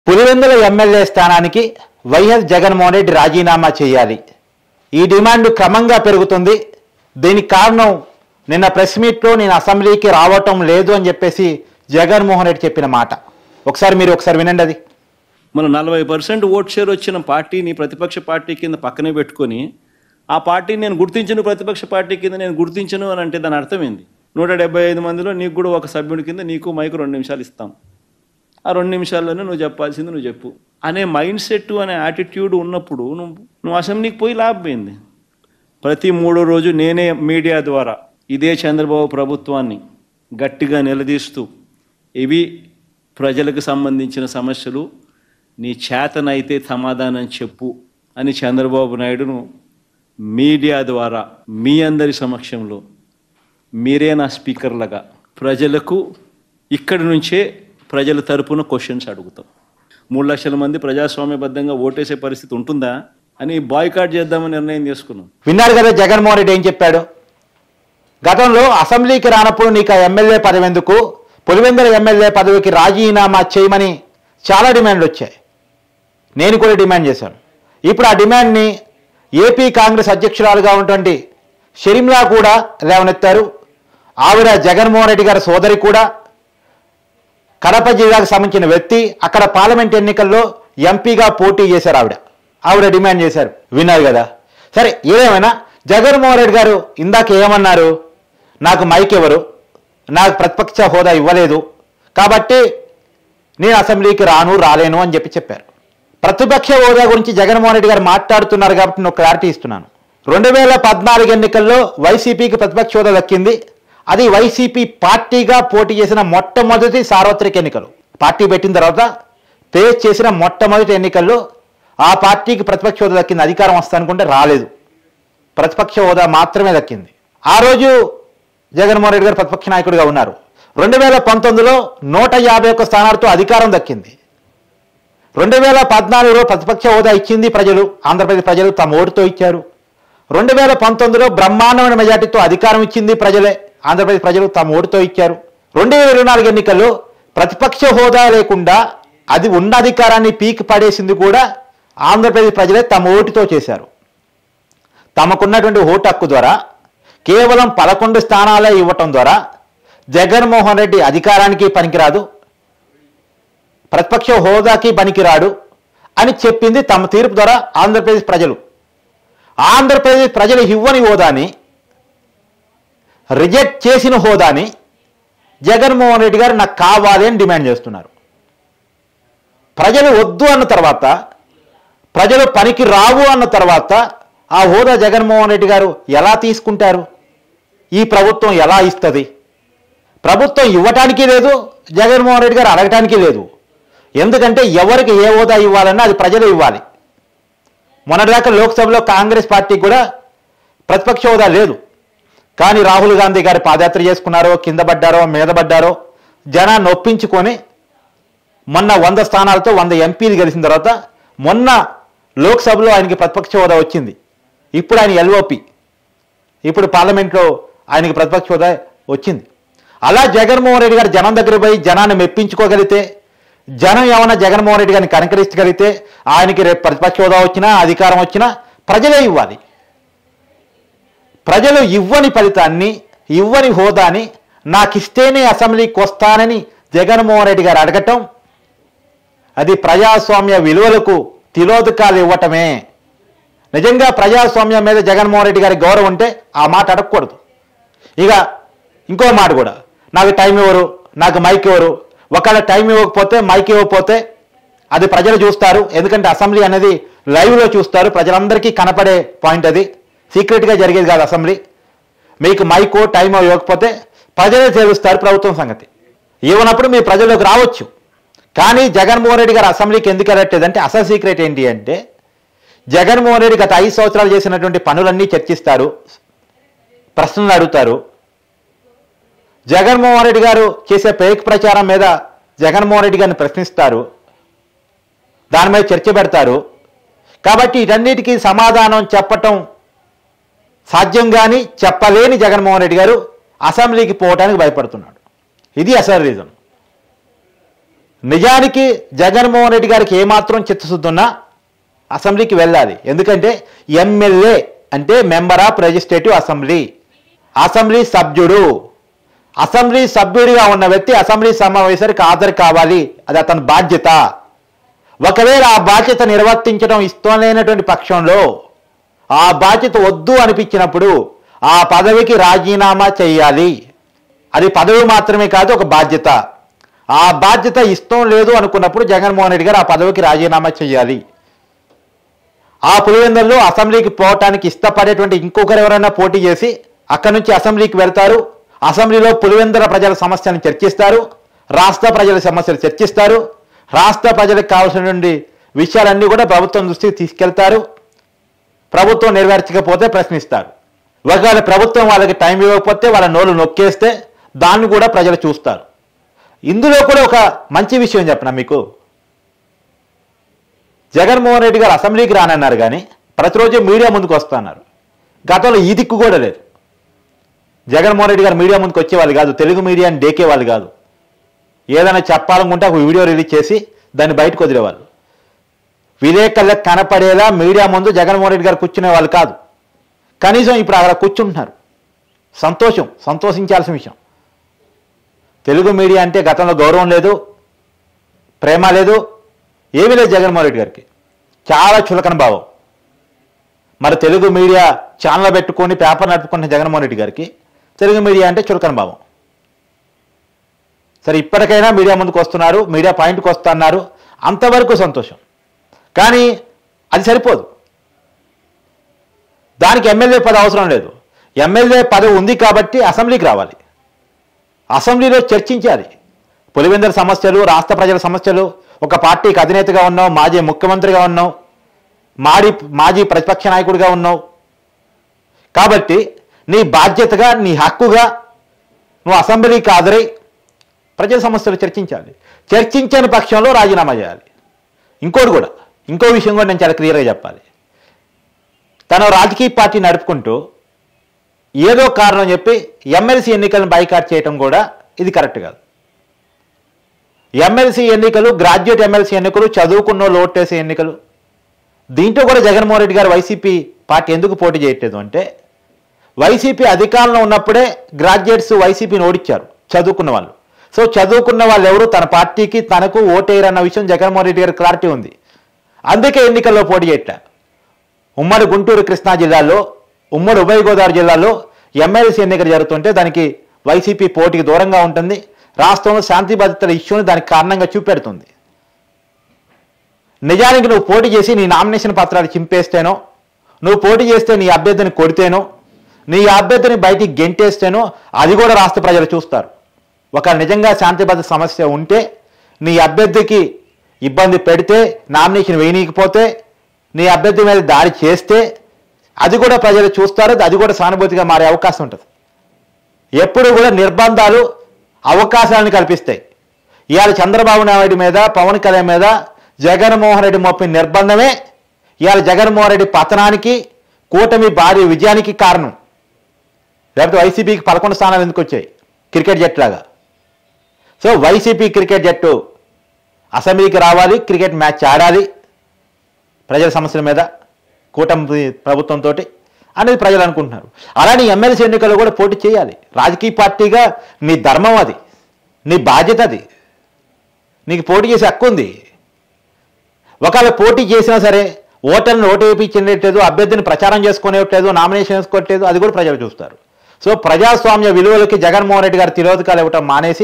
Pulivendula MLA స్థానానికి వైఎస్ జగన్మోహన్ రెడ్డి రాజీనామా చేయాలి ఈ డిమాండ్ క్రమంగా పెరుగుతుంది దీనికి కారణం నిన్న ప్రెస్ మీట్లో నేను అసెంబ్లీకి రావటం లేదు అని చెప్పేసి జగన్మోహన్ రెడ్డి చెప్పిన మాట ఒకసారి మీరు ఒకసారి వినండి అది మన నలభై పర్సెంట్ ఓట్ షేర్ వచ్చిన పార్టీని ప్రతిపక్ష పార్టీ కింద పక్కనే పెట్టుకొని ఆ పార్టీని నేను గుర్తించను ప్రతిపక్ష పార్టీ కింద నేను గుర్తించను అని అంటే దాని అర్థం ఏంది నూట డెబ్బై ఐదు మందిలో నీకు కూడా ఒక సభ్యుడి కింద నీకు మైకు రెండు నిమిషాలు ఇస్తాం ఆ రెండు నిమిషాల్లోనే నువ్వు చెప్పాల్సింది నువ్వు చెప్పు అనే మైండ్ సెట్ అనే యాటిట్యూడ్ ఉన్నప్పుడు నువ్వు నువ్వు అసెంబ్లీకి పోయి లాభమైంది ప్రతి మూడో రోజు నేనే మీడియా ద్వారా ఇదే చంద్రబాబు ప్రభుత్వాన్ని గట్టిగా నిలదీస్తూ ఇవి ప్రజలకు సంబంధించిన సమస్యలు నీ చేతనైతే సమాధానం చెప్పు అని చంద్రబాబు నాయుడును మీడియా ద్వారా మీ అందరి సమక్షంలో మీరే నా స్పీకర్లుగా ప్రజలకు ఇక్కడి నుంచే ప్రజల తరపున క్వశ్చన్స్ అడుగుతాం మూడు లక్షల మంది ప్రజాస్వామ్యబద్ధంగా ఓటేసే పరిస్థితి ఉంటుందా అని బాయ్కాట్ చేద్దామని నిర్ణయం చేసుకున్నాం విన్నారు కదా జగన్మోహన్ రెడ్డి ఏం చెప్పాడు గతంలో అసెంబ్లీకి రానప్పుడు నీకు ఆ ఎమ్మెల్యే పదవి ఎందుకు పులివెందుల ఎమ్మెల్యే పదవికి రాజీనామా చేయమని చాలా డిమాండ్లు వచ్చాయి నేను కూడా డిమాండ్ చేశాను ఇప్పుడు ఆ డిమాండ్ని ఏపీ కాంగ్రెస్ అధ్యక్షురాలుగా ఉన్నటువంటి షరీంలా కూడా లేవనెత్తారు ఆవిడ జగన్మోహన్ రెడ్డి గారి సోదరి కూడా కడప జిల్లాకు సంబంధించిన వ్యక్తి అక్కడ పార్లమెంట్ ఎన్నికల్లో ఎంపీగా పోటీ చేశారు ఆవిడ ఆవిడ డిమాండ్ చేశారు విన్నారు కదా సరే ఏదేమైనా జగన్మోహన్ రెడ్డి గారు ఇందాక ఏమన్నారు నాకు మైక్ ఎవరు నాకు ప్రతిపక్ష హోదా ఇవ్వలేదు కాబట్టి నేను అసెంబ్లీకి రాను రాలేను అని చెప్పి చెప్పారు ప్రతిపక్ష హోదా గురించి జగన్మోహన్ రెడ్డి గారు మాట్లాడుతున్నారు కాబట్టి నేను క్లారిటీ ఇస్తున్నాను రెండు వేల పద్నాలుగు ఎన్నికల్లో వైసీపీకి ప్రతిపక్ష హోదా దక్కింది అది వైసీపీ పార్టీగా పోటీ చేసిన మొట్టమొదటి సార్వత్రిక ఎన్నికలు పార్టీ పెట్టిన తర్వాత ఫేస్ చేసిన మొట్టమొదటి ఎన్నికల్లో ఆ పార్టీకి ప్రతిపక్ష హోదా దక్కింది అధికారం వస్తానుకుంటే రాలేదు ప్రతిపక్ష హోదా మాత్రమే దక్కింది ఆ రోజు జగన్మోహన్ రెడ్డి గారు ప్రతిపక్ష నాయకుడిగా ఉన్నారు రెండు వేల పంతొమ్మిదిలో నూట యాభై ఒక్క స్థానాలతో అధికారం దక్కింది రెండు వేల పద్నాలుగులో ప్రతిపక్ష హోదా ఇచ్చింది ప్రజలు ఆంధ్రప్రదేశ్ ప్రజలు తమ ఓటుతో ఇచ్చారు రెండు వేల పంతొమ్మిదిలో బ్రహ్మాండమైన మెజార్టీతో అధికారం ఇచ్చింది ప్రజలే ఆంధ్రప్రదేశ్ ప్రజలు తమ ఓటుతో ఇచ్చారు రెండు వేల ఇరవై నాలుగు ఎన్నికల్లో ప్రతిపక్ష హోదా లేకుండా అది ఉన్న అధికారాన్ని పీకి పడేసింది కూడా ఆంధ్రప్రదేశ్ ప్రజలే తమ ఓటుతో చేశారు తమకున్నటువంటి ఓటు హక్కు ద్వారా కేవలం పదకొండు స్థానాలే ఇవ్వటం ద్వారా జగన్మోహన్ రెడ్డి అధికారానికి పనికిరాదు ప్రతిపక్ష హోదాకి పనికిరాడు అని చెప్పింది తమ తీర్పు ద్వారా ఆంధ్రప్రదేశ్ ప్రజలు ఆంధ్రప్రదేశ్ ప్రజలు ఇవ్వని హోదాని రిజెక్ట్ చేసిన హోదాని జగన్మోహన్ రెడ్డి గారు నాకు కావాలి అని డిమాండ్ చేస్తున్నారు ప్రజలు వద్దు అన్న తర్వాత ప్రజలు పనికి రావు అన్న తర్వాత ఆ హోదా జగన్మోహన్ రెడ్డి గారు ఎలా తీసుకుంటారు ఈ ప్రభుత్వం ఎలా ఇస్తుంది ప్రభుత్వం ఇవ్వటానికి లేదు జగన్మోహన్ రెడ్డి గారు అడగటానికి లేదు ఎందుకంటే ఎవరికి ఏ హోదా ఇవ్వాలన్నా అది ప్రజలు ఇవ్వాలి మొన్నటిదాకా లోక్సభలో కాంగ్రెస్ పార్టీకి కూడా ప్రతిపక్ష హోదా లేదు కానీ రాహుల్ గాంధీ గారి పాదయాత్ర చేసుకున్నారో కింద పడ్డారో మీద పడ్డారో జనాన్ని ఒప్పించుకొని మొన్న వంద స్థానాలతో వంద ఎంపీలు గెలిచిన తర్వాత మొన్న లోక్సభలో ఆయనకి ప్రతిపక్ష హోదా వచ్చింది ఇప్పుడు ఆయన ఎల్ఓపి ఇప్పుడు పార్లమెంట్లో ఆయనకి ప్రతిపక్ష హోదా వచ్చింది అలా జగన్మోహన్ రెడ్డి గారు జనం దగ్గర పోయి జనాన్ని మెప్పించుకోగలిగితే జనం ఏమన్నా జగన్మోహన్ రెడ్డి గారిని కనకరించగలిగితే ఆయనకి రేపు ప్రతిపక్ష హోదా వచ్చినా అధికారం వచ్చినా ప్రజలే ఇవ్వాలి ప్రజలు ఇవ్వని ఫలితాన్ని ఇవ్వని హోదాని నాకు ఇస్తేనే అసెంబ్లీకి వస్తానని జగన్మోహన్ రెడ్డి గారు అడగటం అది ప్రజాస్వామ్య విలువలకు తిలోదకాలు ఇవ్వటమే నిజంగా ప్రజాస్వామ్యం మీద జగన్మోహన్ రెడ్డి గారి గౌరవం ఉంటే ఆ మాట అడగకూడదు ఇక ఇంకో మాట కూడా నాకు టైం ఇవ్వరు నాకు మైక్ ఇవ్వరు ఒకవేళ టైం ఇవ్వకపోతే మైక్ ఇవ్వకపోతే అది ప్రజలు చూస్తారు ఎందుకంటే అసెంబ్లీ అనేది లైవ్లో చూస్తారు ప్రజలందరికీ కనపడే పాయింట్ అది సీక్రెట్గా జరిగేది కాదు అసెంబ్లీ మీకు మైకో టైమో ఇవ్వకపోతే ప్రజలే తెలుస్తారు ప్రభుత్వం సంగతి ఇవ్వనప్పుడు మీ ప్రజల్లోకి రావచ్చు కానీ జగన్మోహన్ రెడ్డి గారు అసెంబ్లీకి ఎందుకు వెళ్ళట్లేదంటే అసలు సీక్రెట్ ఏంటి అంటే జగన్మోహన్ రెడ్డి గత ఐదు సంవత్సరాలు చేసినటువంటి పనులన్నీ చర్చిస్తారు ప్రశ్నలు అడుగుతారు జగన్మోహన్ రెడ్డి గారు చేసే పేక్ ప్రచారం మీద జగన్మోహన్ రెడ్డి గారిని ప్రశ్నిస్తారు దాని మీద చర్చ పెడతారు కాబట్టి వీటన్నిటికీ సమాధానం చెప్పటం సాధ్యం కానీ చెప్పలేని జగన్మోహన్ రెడ్డి గారు అసెంబ్లీకి పోవటానికి భయపడుతున్నాడు ఇది అసలు రీజన్ నిజానికి జగన్మోహన్ రెడ్డి గారికి ఏమాత్రం చిత్తశుద్ధి ఉన్నా అసెంబ్లీకి వెళ్ళాలి ఎందుకంటే ఎమ్మెల్యే అంటే member of legislative assembly assembly సభ్యుడు అసెంబ్లీ సభ్యుడిగా ఉన్న వ్యక్తి అసెంబ్లీ సమావేశానికి హాజరు కావాలి అది అతని బాధ్యత ఒకవేళ ఆ బాధ్యత నిర్వర్తించడం ఇష్టం లేనటువంటి పక్షంలో ఆ బాధ్యత వద్దు అనిపించినప్పుడు ఆ పదవికి రాజీనామా చేయాలి అది పదవి మాత్రమే కాదు ఒక బాధ్యత ఆ బాధ్యత ఇష్టం లేదు అనుకున్నప్పుడు జగన్మోహన్ రెడ్డి గారు ఆ పదవికి రాజీనామా చేయాలి ఆ పులివెందుల్లో అసెంబ్లీకి పోవటానికి ఇష్టపడేటువంటి ఇంకొకరు ఎవరైనా పోటీ చేసి అక్కడి నుంచి అసెంబ్లీకి వెళ్తారు అసెంబ్లీలో పులివెందుల ప్రజల సమస్యలను చర్చిస్తారు రాష్ట్ర ప్రజల సమస్యలు చర్చిస్తారు రాష్ట్ర ప్రజలకు కావాల్సినటువంటి విషయాలన్నీ కూడా ప్రభుత్వం దృష్టికి తీసుకెళ్తారు ప్రభుత్వం నెరవేర్చకపోతే ప్రశ్నిస్తారు ఒకవేళ ప్రభుత్వం వాళ్ళకి టైం ఇవ్వకపోతే వాళ్ళ నోళ్ళు నొక్కేస్తే దాన్ని కూడా ప్రజలు చూస్తారు ఇందులో కూడా ఒక మంచి విషయం చెప్పనా మీకు జగన్మోహన్ రెడ్డి గారు అసెంబ్లీకి రానన్నారు కానీ ప్రతిరోజు మీడియా ముందుకు వస్తున్నారు గతంలో ఈ దిక్కు కూడా లేదు జగన్మోహన్ రెడ్డి గారు మీడియా ముందుకు వచ్చేవాళ్ళు కాదు తెలుగు మీడియాని డేకే వాళ్ళు కాదు ఏదైనా చెప్పాలనుకుంటే ఒక వీడియో రిలీజ్ చేసి దాన్ని బయటకు వదిలేవాళ్ళు విలేకరులకు కనపడేలా మీడియా ముందు జగన్మోహన్ రెడ్డి గారు కూర్చునే వాళ్ళు కాదు కనీసం ఇప్పుడు అక్కడ కూర్చుంటున్నారు సంతోషం సంతోషించాల్సిన విషయం తెలుగు మీడియా అంటే గతంలో గౌరవం లేదు ప్రేమ లేదు ఏమీ లేదు జగన్మోహన్ రెడ్డి గారికి చాలా చులకన భావం మరి తెలుగు మీడియా ఛానల్ పెట్టుకొని పేపర్ నడుపుకున్న జగన్మోహన్ రెడ్డి గారికి తెలుగు మీడియా అంటే చులకన భావం సరే ఇప్పటికైనా మీడియా ముందుకు వస్తున్నారు మీడియా పాయింట్కి వస్తున్నారు అంతవరకు సంతోషం కానీ అది సరిపోదు దానికి ఎమ్మెల్యే పదవి అవసరం లేదు ఎమ్మెల్యే పదవి ఉంది కాబట్టి అసెంబ్లీకి రావాలి అసెంబ్లీలో చర్చించాలి పులివెందుల సమస్యలు రాష్ట్ర ప్రజల సమస్యలు ఒక పార్టీకి అధినేతగా ఉన్నావు మాజీ ముఖ్యమంత్రిగా ఉన్నావు మాజీ మాజీ ప్రతిపక్ష నాయకుడిగా ఉన్నావు కాబట్టి నీ బాధ్యతగా నీ హక్కుగా నువ్వు అసెంబ్లీకి హాజరై ప్రజల సమస్యలు చర్చించాలి చర్చించని పక్షంలో రాజీనామా చేయాలి ఇంకోటి కూడా ఇంకో విషయం కూడా నేను చాలా క్లియర్గా చెప్పాలి తన రాజకీయ పార్టీ నడుపుకుంటూ ఏదో కారణం చెప్పి ఎమ్మెల్సీ ఎన్నికలను బైకాట్ చేయటం కూడా ఇది కరెక్ట్ కాదు ఎమ్మెల్సీ ఎన్నికలు గ్రాడ్యుయేట్ ఎమ్మెల్సీ ఎన్నికలు చదువుకున్న వాళ్ళు ఓటేసే ఎన్నికలు దీంట్లో కూడా జగన్మోహన్ రెడ్డి గారు వైసీపీ పార్టీ ఎందుకు పోటీ చేయట్లేదు అంటే వైసీపీ అధికారంలో ఉన్నప్పుడే గ్రాడ్యుయేట్స్ వైసీపీని ఓడించారు చదువుకున్న వాళ్ళు సో చదువుకున్న వాళ్ళు ఎవరు తన పార్టీకి తనకు ఓటేయరన్న విషయం జగన్మోహన్ రెడ్డి గారికి క్లారిటీ ఉంది అందుకే ఎన్నికల్లో పోటీ చేయట ఉమ్మడి గుంటూరు కృష్ణా జిల్లాలో ఉమ్మడి ఉభయ గోదావరి జిల్లాలో ఎమ్మెల్సీ ఎన్నికలు జరుగుతుంటే దానికి వైసీపీ పోటీకి దూరంగా ఉంటుంది రాష్ట్రంలో శాంతి భద్రతల ఇష్యూని దానికి కారణంగా చూపెడుతుంది నిజానికి నువ్వు పోటీ చేసి నీ నామినేషన్ పత్రాలు చింపేస్తేనో నువ్వు పోటీ చేస్తే నీ అభ్యర్థిని కొడితేనో నీ అభ్యర్థిని బయటికి గెంటేస్తేనో అది కూడా రాష్ట్ర ప్రజలు చూస్తారు ఒక నిజంగా శాంతి భద్రత సమస్య ఉంటే నీ అభ్యర్థికి ఇబ్బంది పెడితే నామినేషన్ వేయనీయకపోతే నీ అభ్యర్థి మీద దాడి చేస్తే అది కూడా ప్రజలు చూస్తారు అది కూడా సానుభూతిగా మారే అవకాశం ఉంటుంది ఎప్పుడు కూడా నిర్బంధాలు అవకాశాలను కల్పిస్తాయి ఇవాళ చంద్రబాబు నాయుడు మీద పవన్ కళ్యాణ్ మీద జగన్మోహన్ రెడ్డి మోపిన నిర్బంధమే ఇవాళ జగన్మోహన్ రెడ్డి పతనానికి కూటమి భారీ విజయానికి కారణం లేకపోతే వైసీపీకి పదకొండు స్థానాలు ఎందుకు వచ్చాయి క్రికెట్ జట్టు లాగా సో వైసీపీ క్రికెట్ జట్టు అసెంబ్లీకి రావాలి క్రికెట్ మ్యాచ్ ఆడాలి ప్రజల సమస్యల మీద కూటమి ప్రభుత్వంతో అనేది ప్రజలు అనుకుంటున్నారు అలానే ఎమ్మెల్సీ ఎన్నికల్లో కూడా పోటీ చేయాలి రాజకీయ పార్టీగా నీ ధర్మం అది నీ బాధ్యత అది నీకు పోటీ చేసే హక్కు ఉంది ఒకవేళ పోటీ చేసినా సరే ఓటర్ని ఓటు వేయించలేదు అభ్యర్థిని ప్రచారం చేసుకునేట్లేదు నామినేషన్ వేసుకోవట్లేదు అది కూడా ప్రజలు చూస్తారు సో ప్రజాస్వామ్య విలువలకి జగన్మోహన్ రెడ్డి గారు తిరోధకాలు ఇవ్వటం మానేసి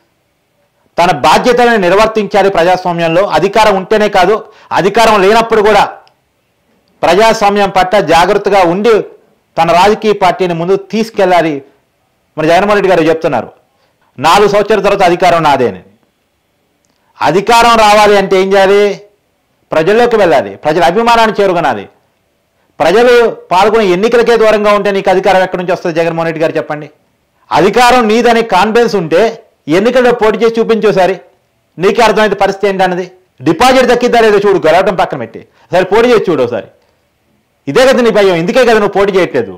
తన బాధ్యతలను నిర్వర్తించాలి ప్రజాస్వామ్యంలో అధికారం ఉంటేనే కాదు అధికారం లేనప్పుడు కూడా ప్రజాస్వామ్యం పట్ల జాగ్రత్తగా ఉండి తన రాజకీయ పార్టీని ముందుకు తీసుకెళ్ళాలి మరి జగన్మోహన్ రెడ్డి గారు చెప్తున్నారు నాలుగు సంవత్సరాల తర్వాత అధికారం నాదే అని అధికారం రావాలి అంటే ఏం చేయాలి ప్రజల్లోకి వెళ్ళాలి ప్రజల అభిమానాన్ని చేరుకొనాలి ప్రజలు పాల్గొనే ఎన్నికలకే దూరంగా ఉంటే నీకు అధికారం ఎక్కడి నుంచి వస్తుంది జగన్మోహన్ రెడ్డి గారు చెప్పండి అధికారం నీదనే కాన్ఫిడెన్స్ ఉంటే ఎన్నికల్లో పోటీ చేసి చూపించోసారి నీకే అర్థమైతే పరిస్థితి ఏంటన్నది డిపాజిట్ దక్కిద్దా లేదో చూడు గెలవటం పక్కన పెట్టి సరే పోటీ చేసి చూడు ఒకసారి ఇదే కదా నీ భయం ఇందుకే కదా నువ్వు పోటీ చేయట్లేదు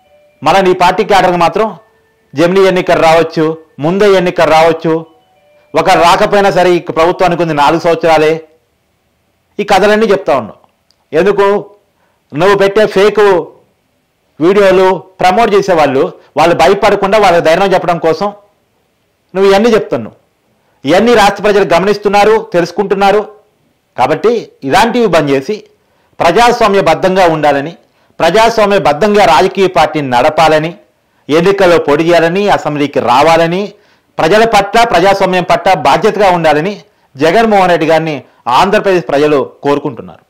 మళ్ళీ నీ పార్టీకి ఆర్డర్కి మాత్రం జమినీ ఎన్నికలు రావచ్చు ముందే ఎన్నికలు రావచ్చు ఒక రాకపోయినా సరే ఈ ప్రభుత్వానికి ఉంది నాలుగు సంవత్సరాలే ఈ కథలన్నీ చెప్తా ఉన్నావు ఎందుకు నువ్వు పెట్టే ఫేక్ వీడియోలు ప్రమోట్ చేసేవాళ్ళు వాళ్ళు భయపడకుండా వాళ్ళ ధైర్యం చెప్పడం కోసం నువ్వు ఇవన్నీ చెప్తున్నావు ఇవన్నీ రాష్ట్ర ప్రజలు గమనిస్తున్నారు తెలుసుకుంటున్నారు కాబట్టి ఇలాంటివి బంద్ చేసి ప్రజాస్వామ్యబద్ధంగా ఉండాలని ప్రజాస్వామ్యబద్ధంగా రాజకీయ పార్టీని నడపాలని ఎన్నికల్లో పొడి చేయాలని అసెంబ్లీకి రావాలని ప్రజల పట్ల ప్రజాస్వామ్యం పట్ల బాధ్యతగా ఉండాలని జగన్మోహన్ రెడ్డి గారిని ఆంధ్రప్రదేశ్ ప్రజలు కోరుకుంటున్నారు